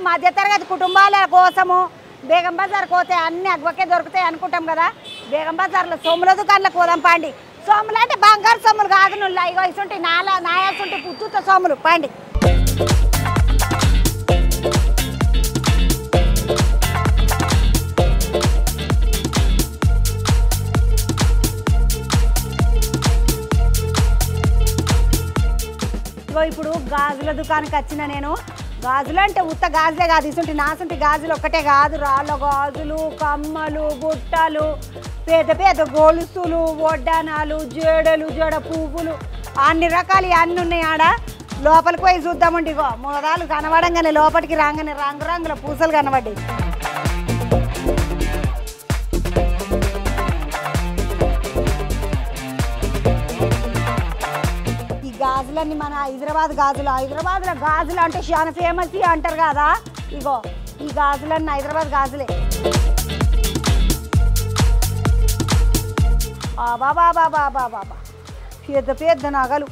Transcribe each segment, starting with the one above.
మధ్యతరగతి కుటుంబాల కోసము బేగం బజార్ పోతే అన్ని అగ్వకే దొరుకుతాయి అనుకుంటాం కదా బేగం బజార్లో సొమ్ముల దుకాణంలో పోదాం పాండి సోములు అంటే బంగారు సొమ్ములు కాదు నువ్వు ఇగో ఇసుంటి నాలా నాయాసుంటి పుత్తుతో సోములు పాండి ఇగో ఇప్పుడు గాజుల దుకాణానికి వచ్చిన నేను గాజులు అంటే ఉత్త గాజులే కాదు ఇసుంటి నాసుంటి గాజులు ఒక్కటే కాదు రాళ్ళ గాజులు కమ్మలు బుట్టలు పెద్ద పెద్ద గొలుసులు వడ్డానాలు జడలు జడ పువ్వులు అన్ని రకాలు అన్ని ఉన్నాయి ఆడ లోపలికి పోయి చూద్దామండి ఇగో మొదలు కనబడంగానే లోపలికి రాగానే రంగు రంగుల పూసలు కనబడ్డాయి ఈ గాజులన్నీ మన హైదరాబాద్ గాజులు హైదరాబాద్లో గాజులు అంటే చాలా ఫేమస్ అంటారు కదా ఇగో ఈ గాజులన్నీ హైదరాబాద్ గాజులే బాబా బాబా బాబా బాబా పెద్ద పెద్ద నగలు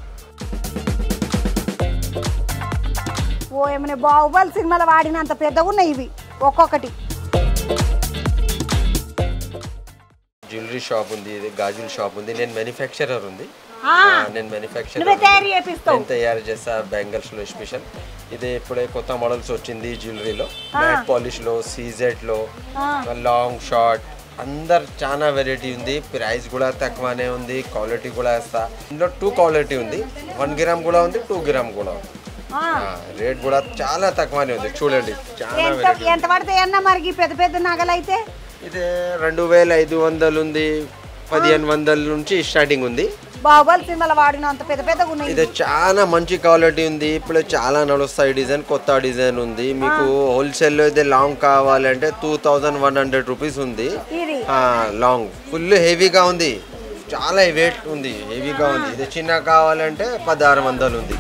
ఓ ఏమైనా బాహుబలి సినిమాలో వాడినంత పెద్దగా ఉన్నాయి ఇవి ఒక్కొక్కటి జ్యువెలరీ షాప్ ఉంది ఇది గాజుల షాప్ ఉంది నేను మ్యానుఫ్యాక్చరర్ ఉంది ఆ, ఆ, నేను మ్యానుఫ్యాక్చరర్ నువ్వే తయారు చేపిస్తావు నేను తయారు చేస్తా బ్యాంగిల్స్ లో స్పెషల్ ఇది ఇప్పుడే కొత్త మోడల్స్ వచ్చింది జ్యువెలరీలో మ్యాట్ పాలిష్ లో సీజెడ్ లో లాంగ్ షార్ట్ అందరు చాలా వెరైటీ ఉంది ప్రైస్ కూడా తక్కువనే ఉంది క్వాలిటీ కూడా వేస్తా ఇందులో టూ క్వాలిటీ ఉంది వన్ గ్రామ్ కూడా ఉంది టూ గ్రామ్ కూడా ఉంది ఆ, రేట్ కూడా చాలా తక్కువనే ఉంది చూడండి చాలా ఎంత వెరైటీ ఎంత పడతాయి అన్న మరి ఈ పెద్ద పెద్ద నగలు అయితే ఇది రెండు వేల ఐదు వందలు ఉంది పదిహేను వందల నుంచి స్టార్టింగ్ ఉంది బాహుబలి సినిమాలో వాడినంత పెద్ద పెద్దగా ఉన్నాయి ఇది చాలా మంచి క్వాలిటీ ఉంది ఇప్పుడు చాలా నడుస్తాయి డిజైన్ కొత్త డిజైన్ ఉంది మీకు హోల్సేల్ లో ఇది లాంగ్ కావాలంటే two thousand one hundred rupees ఉంది ఇది లాంగ్ ఫుల్ హెవీగా ఉంది చాలా వెయిట్ ఉంది హెవీగా ఉంది ఇది చిన్న కావాలంటే పదహారు వందలు ఉంది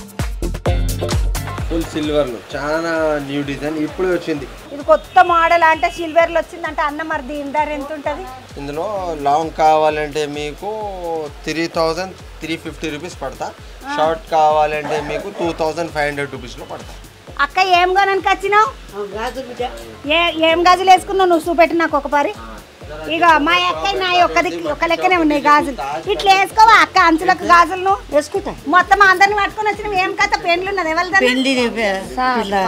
ఫుల్ సిల్వర్ లో చాలా న్యూ డిజైన్ ఇప్పుడే వచ్చింది ఇది కొత్త మోడల్ అంటే సిల్వర్లో వచ్చిందంటే అన్న మరి దీని ధర ఎంత ఉంటుంది ఇందులో లాంగ్ కావాలంటే మీకు three thousand three fifty rupees పడతా షార్ట్ కావాలంటే మీకు టూ థౌజండ్ ఫైవ్ హండ్రెడ్ రూపీస్లో పడతా అక్క ఏం కొనడానికి వచ్చినావు ఏ ఏం గాజులు వేసుకున్నావు నువ్వు చూపెట్టి నాకు ఒక పరి ఇక మా అక్క నా ఒక్క దిక్కు ఒక లెక్కనే ఉన్నాయి గాజులు ఇట్లా వేసుకోవా అక్క అంచులకు గాజులు నువ్వు వేసుకుంటా మొత్తం అందరిని పట్టుకొని వచ్చినావు ఏం కథ పెండ్లు ఉన్నది ఎవరి పెళ్లి పిల్ల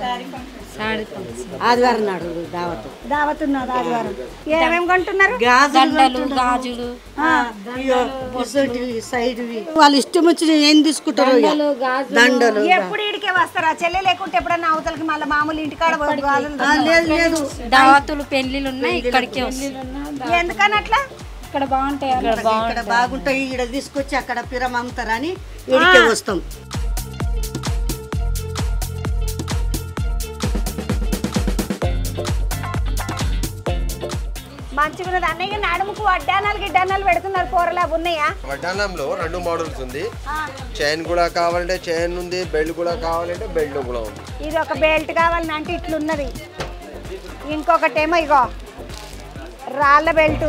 ఆదివారం నాడు దావత్ దావత్ ఉన్నది ఆదివారం ఏమేమి కొంటున్నారు గాజులు గాజులు సైడ్ వాళ్ళు ఇష్టం వచ్చిన ఏం తీసుకుంటారు ఇక. దండలు ఎప్పుడు ఇడికే వస్తారా చెల్లె లేకుంటే ఎప్పుడన్నా అవతలకి మళ్ళీ మామూలు ఇంటికాడ పోయి గాజులు ఆ, లేదు లేదు దావతులు పెళ్లిళ్ళు ఉన్నాయి ఇక్కడికే వస్తాయి ఎందుకని అట్లా ఇక్కడ బాగుంటాయి ఇక్కడ బాగుంటాయి ఇక్కడ తీసుకొచ్చి అక్కడ పిరం అమ్ముతారని ఇడికే వస్తాం మంచిగా ఉన్నది అన్నయ్య నడుముకు వడ్డానాలు గిడ్డానాలు పెడుతున్నారు కూరలు అవి ఉన్నాయా వడ్డానంలో రెండు మోడల్స్ ఉంది చైన్ కూడా కావాలంటే చైన్ ఉంది బెల్ట్ కూడా కావాలంటే బెల్ట్ కూడా ఉంది ఇది ఒక బెల్ట్ కావాలని అంటే ఇట్లున్నది ఇంకొకటేమో ఇగో రాళ్ళ బెల్ట్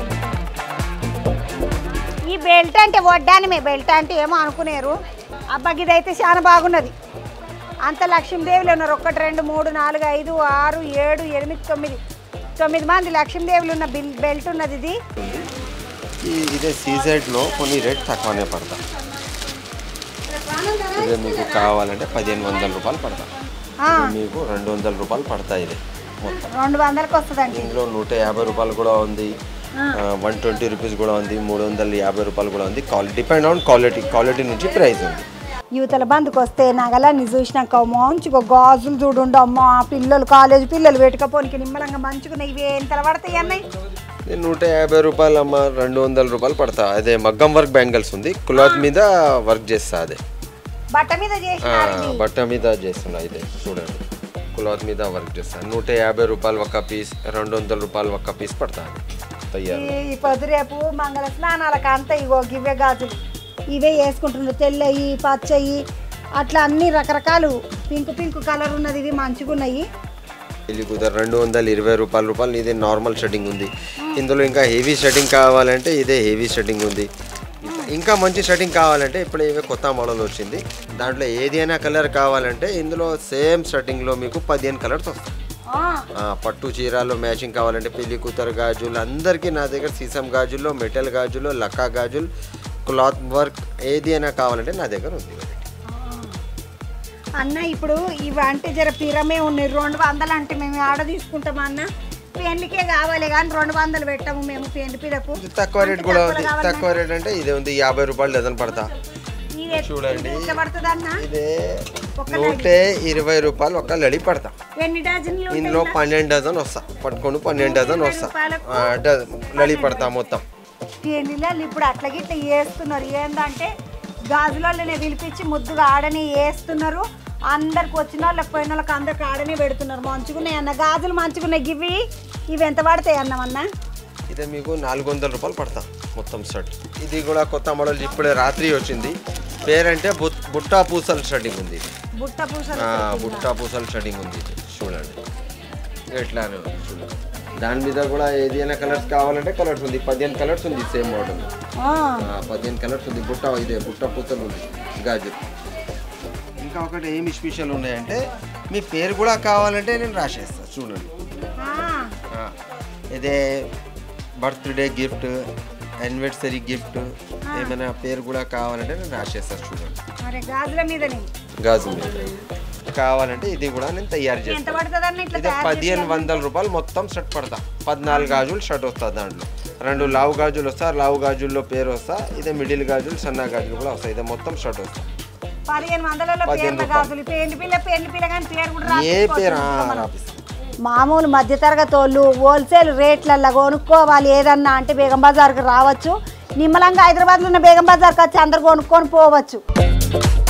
ఈ బెల్ట్ అంటే వడ్డానమే బెల్ట్ అంటే ఏమో అనుకునేరు అబ్బాకి ఇదైతే చాలా బాగున్నది అంత లక్ష్మీదేవులు ఉన్నారు ఒకటి రెండు మూడు నాలుగు ఐదు ఆరు ఏడు ఎనిమిది తొమ్మిది తొమ్మిది మంది లక్ష్మీదేవులు ఉన్న బిల్ బెల్ట్ ఉన్నది ఇది ఈ- ఇదే సీజెడ్లో కొన్ని రేట్ తక్కువనే పడతా ఇదే మీకు కావాలంటే పదిహేను వందల రూపాయలు పడతా ఆ, ఇది మీకు రెండు వందల రూపాయలు పడతాయి ఇది మొత్తం రెండు వందలకు వస్తుందండి ఇందులో నూట యాభై రూపాయలు కూడా ఉంది వన్ ట్వంటీ రూపీస్ కూడా ఉంది మూడు వందల యాభై రూపాయలు కూడా ఉంది quality depend on quality quality నుంచి ప్రైస్ ఉంది యువతల బంధుకు వస్తే నగలన్నీ చూసినాక మంచిగా గాజులు చూడుండు అమ్మ పిల్లలు కాలేజ్ పిల్లలు వెటుకపోనికి నిమ్మలంగా మంచిగా ఇవి ఎంత పడతాయి అన్నయ్య ఇది నూట యాభై రూపాయలు అమ్మ రెండు వందల రూపాయలు పడతా అదే మగ్గం వర్క్ బ్యాంగిల్స్ ఉంది క్లాత్ మీద వర్క్ చేస్తా అదే బట్ట మీద ఆ, చేసినారు ఇది. బట్ట మీద చేస్తున్నా ఇదే చూడండి క్లాత్ మీద వర్క్ చేస్తాను నూట యాభై రూపాయలు ఒక పీస్ రెండు వందల రూపాయలు ఒక పీస్ పడుతుంది తయారు ఈ పొద్దు రేపు మంగళ స్నానాలకు అంతా ఇగో ఇవే గాజులు ఇవే వేసుకుంటున్నారు తెల్లయి పచ్చయి అట్లా అన్ని రకరకాలు పింక్ పింక్ కలర్ ఉన్నది ఇవి మంచిగా ఉన్నాయి ఇది కుదర రెండు వందల ఇరవై రూపాయల రూపాయలు ఇది నార్మల్ షెడ్డింగ్ ఉంది ఇందులో ఇంకా హెవీ షెడ్డింగ్ కావాలంటే ఇదే హెవీ షెడ్డింగ్ ఉంది ఇంకా మంచి షర్టింగ్ కావాలంటే ఇప్పుడు ఇవే కొత్త మోడల్ వచ్చింది దాంట్లో ఏదైనా కలర్ కావాలంటే ఇందులో సేమ్ షర్టింగ్లో మీకు పదిహేను కలర్స్ వస్తాయి ఆ, ఆ, పట్టు చీరాలు మ్యాచింగ్ కావాలంటే పెళ్లి కూతురు గాజులు అందరికీ నా దగ్గర సీసం గాజుల్లో మెటల్ గాజులు లక్కా గాజులు క్లాత్ వర్క్ ఏది అయినా కావాలంటే నా దగ్గర ఉంది అన్న ఇప్పుడు ఇవి అంటే జర పిరమే ఉన్నాయి రెండు వందలు అంటే మేము ఆడ తీసుకుంటాం అన్న పెళ్లికే కావాలి కానీ రెండు వందలు పెట్టాము మేము పెళ్లి పిరకు ఇది తక్కువ రేట్ కూడా ఉంది తక్కువ రేట్ అంటే ఇదే ఉంది యాభై రూపాయలు డజన్ పడతా ఇది చూడండి. ఎంత పడుతుంది అన్న ఇదే నూట ఇరవై రూపాయలు ఒక లడి పడతా ఎన్ని డజన్లు ఉంటాయి ఇందులో పన్నెండు డజన్ వస్తా పట్టుకొని పన్నెండు డజన్ వస్తా ఆ, డజన్ లడి పడతా మొత్తం పెళ్లిళ్ళు ఇప్పుడు అట్లా గిట్ల వేస్తున్నారు ఏందంటే గాజులలోనే పిలిపించి ముద్దుగా ఆడని వేస్తున్నారు అందరికి వచ్చిన వాళ్ళకి పోయిన వాళ్ళకి అందరికి ఆడనే పెడుతున్నారు మంచిగున్నాయి అన్న గాజులు మంచిగున్నాయి గివి ఇవి ఎంత పడతాయి అన్నమన్నా ఇదే మీకు నాలుగు వందల రూపాయలు పడతా మొత్తం షర్ట్ ఇది కూడా కొత్త మోడల్ ఇప్పుడే రాత్రి వచ్చింది పేరంటే బుట్ బుట్టా పూసల షర్టింగ్ ఉంది ఇది బుట్ట పూసలు ఆ, బుట్టా పూసల షర్టింగ్ ఉంది ఇది చూడండి ఎట్లానే ఉంది చూడండి దాని మీద కూడా ఏదైనా కలర్స్ కావాలంటే కలర్స్ ఉంది పదిహేను కలర్స్ ఉంది సేమ్ మోడల్ ఆ, పదిహేను కలర్స్ ఉంది బుట్ట ఇదే బుట్ట పూసలు ఉంది గాజు ఇంకా ఒకటి ఏమి స్పెషల్ ఉన్నాయంటే మీ పేరు కూడా కావాలంటే నేను రాసేస్తాను చూడండి ఆ, ఆ, ఇదే బర్త్డే గిఫ్ట్ యానివర్సరీ గిఫ్ట్ ఏమైనా పేరు కూడా కావాలంటే నేను రాసేస్తాను చూడండి మరి గాజుల మీదనే గాజు మీద కావాలంటే ఇది కూడా నేను తయారు ఎంత చేస్తాను పడుతుంది అన్న ఇట్లా ఇది తయారు పదిహేను వందల రూపాయలు మొత్తం షర్ట్ పడతా పద్నాలుగు గాజులు షర్ట్ వస్తుంది దాంట్లో రెండు లావు గాజులు వస్తా లావు గాజుల్లో పేరు వస్తా ఇదే మిడిల్ గాజులు సన్న గాజులు కూడా వస్తాయి ఇదే మొత్తం షర్ట్ వస్తా పదిహేను వందలలో పదిహేను పేర్ల గాజులు పెళ్లి పిల్ల పెళ్లి పిల్ల కానీ పేరు కూడా ఏ రాసుకోవచ్చు పేరు ఆ, మనం. రాపిస్తా మామూలు మధ్యతరగతి వాళ్ళు హోల్సేల్ రేట్లలో కొనుక్కోవాలి ఏదన్నా అంటే బేగం బజార్కి రావచ్చు నిమ్మలంగా హైదరాబాద్లో ఉన్న బేగం బజార్కి వచ్చి అందరు కొనుక్కొని పోవచ్చు